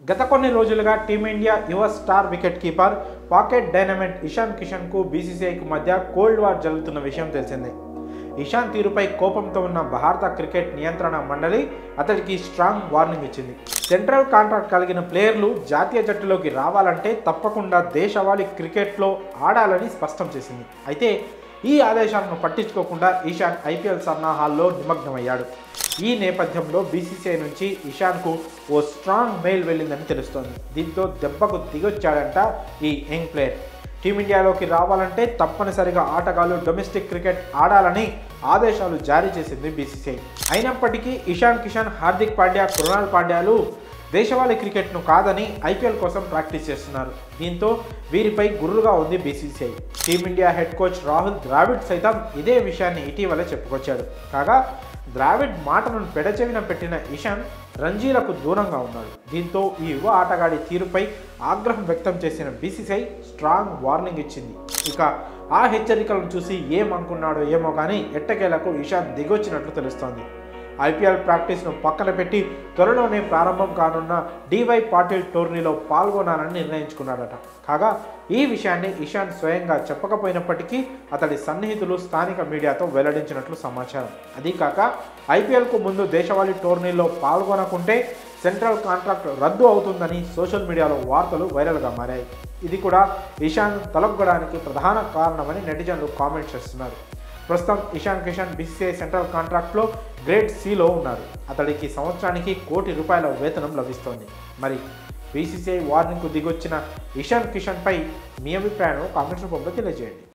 గత కొన్ని రోజులుగా టీమిండియా యువ star wicket keeper pocket dynamite Ishan కిషన్కు బీసీసీఐకి మధ్య కోల్డ్ వార్ జరుగుతున్న విషయం తెలిసిందే ఇషాన్ తీరుపై కోపంతో ఉన్న భారత క్రికెట్ నియంత్రణ మండలి అతడికి స్ట్రాంగ్ వార్నింగ్ ఇచ్చింది సెంట్రల్ కాంట్రాక్ట్ కలిగిన ప్లేయర్లు జాతీయ జట్టులోకి రావాలంటే తప్పకుండా దేశవాళీ క్రికెట్లో ఆడాలని స్పష్టం చేసింది అయితే ఈ ఆదేశాలను పట్టించుకోకుండా ఇషాన్ ఐపీఎల్ సన్నాహాల్లో నిమగ్నమయ్యాడు ఈ నేపథ్యంలో బీసీసీఐ నుంచి ఇషాన్కు ఓ స్ట్రాంగ్ మెయిల్ వెళ్ళిందని తెలుస్తోంది దీంతో దెబ్బకు దిగొచ్చాడంట ఈ యంగ్ ప్లేయర్ టీమిండియాలోకి రావాలంటే తప్పనిసరిగా ఆటగాళ్లు డొమెస్టిక్ క్రికెట్ ఆడాలని ఆదేశాలు జారీ చేసింది బీసీసీఐ అయినప్పటికీ ఇషాన్ కిషాన్ హార్దిక్ పాండ్యా కృణాల్ పాండ్యాలు దేశవాళీ క్రికెట్ను కాదని ఐపీఎల్ కోసం ప్రాక్టీస్ చేస్తున్నారు దీంతో వీరిపై గుర్రుగా ఉంది BCCI Team India head coach Rahul Dravid సైతం ఇదే విషయాన్ని ఇటీవల చెప్పుకొచ్చాడు కాగా ద్రావిడ్ మాటలను పెడచెవిన పెట్టిన ఇషాన్ రంజీలకు దూరంగా ఉన్నాడు దీంతో ఈ యువ ఆటగాడి తీరుపై ఆగ్రహం వ్యక్తం చేసిన బీసీసీఐ స్ట్రాంగ్ వార్నింగ్ ఇచ్చింది ఇక ఆ హెచ్చరికలను చూసి ఏమనుకున్నాడో ఏమో కానీ ఎట్టకేలకు ఇషాన్ దిగొచ్చినట్లు తెలుస్తోంది ఐపీఎల్ ప్రాక్టీస్ను పక్కన పెట్టి త్వరలోనే ప్రారంభం కానున్న డివై పాటిల్ టోర్నీలో పాల్గొనాలని నిర్ణయించుకున్నాడట కాగా ఈ విషయాన్ని ఇషాన్ స్వయంగా చెప్పకపోయినప్పటికీ అతడి సన్నిహితులు స్థానిక మీడియాతో వెల్లడించినట్లు సమాచారం అదీ కాక ఐపీఎల్కు ముందు దేశవాళీ టోర్నీలో పాల్గొనకుంటే సెంట్రల్ కాంట్రాక్ట్ రద్దు అవుతుందని సోషల్ మీడియాలో వార్తలు వైరల్గా మారాయి ఇది కూడా ఇషాన్ తలొగ్గడానికి ప్రధాన కారణమని నెటిజన్లు కామెంట్ చేస్తున్నారు ప్రస్తుతం ఇషాన్ కిషాన్ బీసీసీఐ సెంట్రల్ కాంట్రాక్ట్లో గ్రేడ్ సిలో ఉన్నారు అతడికి సంవత్సరానికి కోటి రూపాయల వేతనం లభిస్తోంది మరి బీసీసీఐ వార్నింగ్కు దిగొచ్చిన ఇషాన్ కిషన్పై మీ అభిప్రాయం కామెంట్స్ రూపంలో తెలియజేయండి